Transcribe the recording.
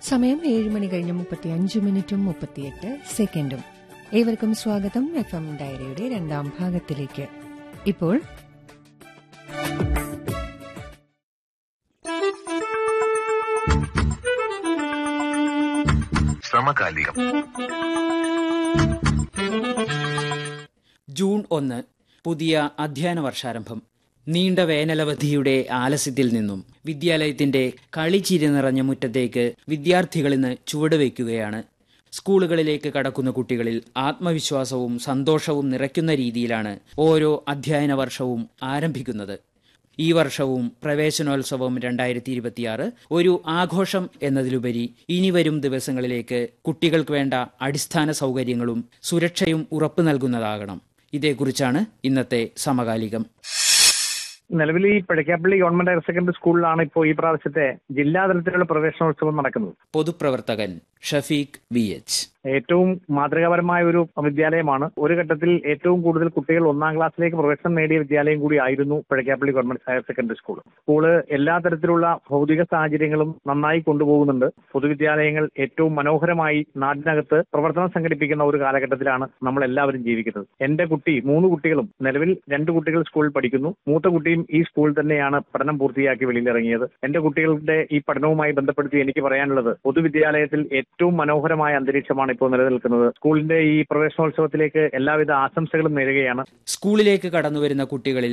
സമയം ഏഴ് മണി കഴിഞ്ഞ് മുപ്പത്തി അഞ്ച് മിനിറ്റും മുപ്പത്തിയെട്ട് സെക്കൻഡും ഏവർക്കും സ്വാഗതം എഫ് എം ഡയറിയുടെ രണ്ടാം ഭാഗത്തിലേക്ക് ഇപ്പോൾ സമകാലികം ജൂൺ ഒന്ന് പുതിയ അധ്യയന വർഷാരംഭം നീണ്ട വേനലവധിയുടെ ആലസ്യത്തിൽ നിന്നും വിദ്യാലയത്തിന്റെ കളിച്ചിരി നിറഞ്ഞ മുറ്റത്തേക്ക് വിദ്യാർത്ഥികൾ ഇന്ന് ചുവടുവെക്കുകയാണ് സ്കൂളുകളിലേക്ക് കടക്കുന്ന കുട്ടികളിൽ ആത്മവിശ്വാസവും സന്തോഷവും നിറയ്ക്കുന്ന രീതിയിലാണ് ഓരോ അധ്യയന വർഷവും ആരംഭിക്കുന്നത് ഈ വർഷവും പ്രവേശനോത്സവം രണ്ടായിരത്തി ഇരുപത്തിയാറ് ഒരു ആഘോഷം എന്നതിലുപരി ഇനി വരും ദിവസങ്ങളിലേക്ക് കുട്ടികൾക്ക് വേണ്ട അടിസ്ഥാന സൗകര്യങ്ങളും സുരക്ഷയും ഉറപ്പു നൽകുന്നതാകണം ഇതേക്കുറിച്ചാണ് ഇന്നത്തെ സമകാലികം നിലവിൽ ഈ പഴക്കാപ്പള്ളി ഗവൺമെന്റ് ഹയർ സെക്കൻഡറി സ്കൂളിലാണ് ഇപ്പോൾ ഈ പ്രാവശ്യത്തെ ജില്ലാതലത്തിലുള്ള പ്രവേശനോത്സവം നടക്കുന്നത് പൊതുപ്രവർത്തകൻ ഷഫീഖ് വി എച്ച് ഏറ്റവും മാതൃകാപരമായ ഒരു വിദ്യാലയമാണ് ഒരു ഘട്ടത്തിൽ ഏറ്റവും കൂടുതൽ കുട്ടികൾ ഒന്നാം ക്ലാസ്സിലേക്ക് പ്രവേശനം നേടിയ വിദ്യാലയം കൂടി ആയിരുന്നു Pazhakappally government higher secondary school school എല്ലാ തരത്തിലുള്ള ഭൗതിക സാഹചര്യങ്ങളും നന്നായി കൊണ്ടുപോകുന്നുണ്ട് പൊതുവിദ്യാലയങ്ങൾ ഏറ്റവും മനോഹരമായി നാടിനകത്ത് പ്രവർത്തനം സംഘടിപ്പിക്കുന്ന ഒരു കാലഘട്ടത്തിലാണ് നമ്മൾ എല്ലാവരും ജീവിക്കുന്നത് എന്റെ കുട്ടി മൂന്ന് കുട്ടികളും നിലവിൽ രണ്ട് കുട്ടികൾ സ്കൂളിൽ പഠിക്കുന്നു മൂത്ത കുട്ടിയും ഈ സ്കൂളിൽ തന്നെയാണ് പഠനം പൂർത്തിയാക്കി വെളിയിലിറങ്ങിയത് എന്റെ കുട്ടികളുടെ ഈ പഠനവുമായി ബന്ധപ്പെടുത്തി എനിക്ക് പറയാനുള്ളത് പൊതുവിദ്യാലയത്തിൽ ഏറ്റവും മനോഹരമായ അന്തരീക്ഷമാണ് ഇപ്പോൾ നിലനിൽക്കുന്നത് സ്കൂളിന്റെ ഈ പ്രവേശനോത്സവത്തിലേക്ക് എല്ലാവിധ ആശംസകളും നേരുകയാണ് സ്കൂളിലേക്ക് കടന്നുവരുന്ന കുട്ടികളിൽ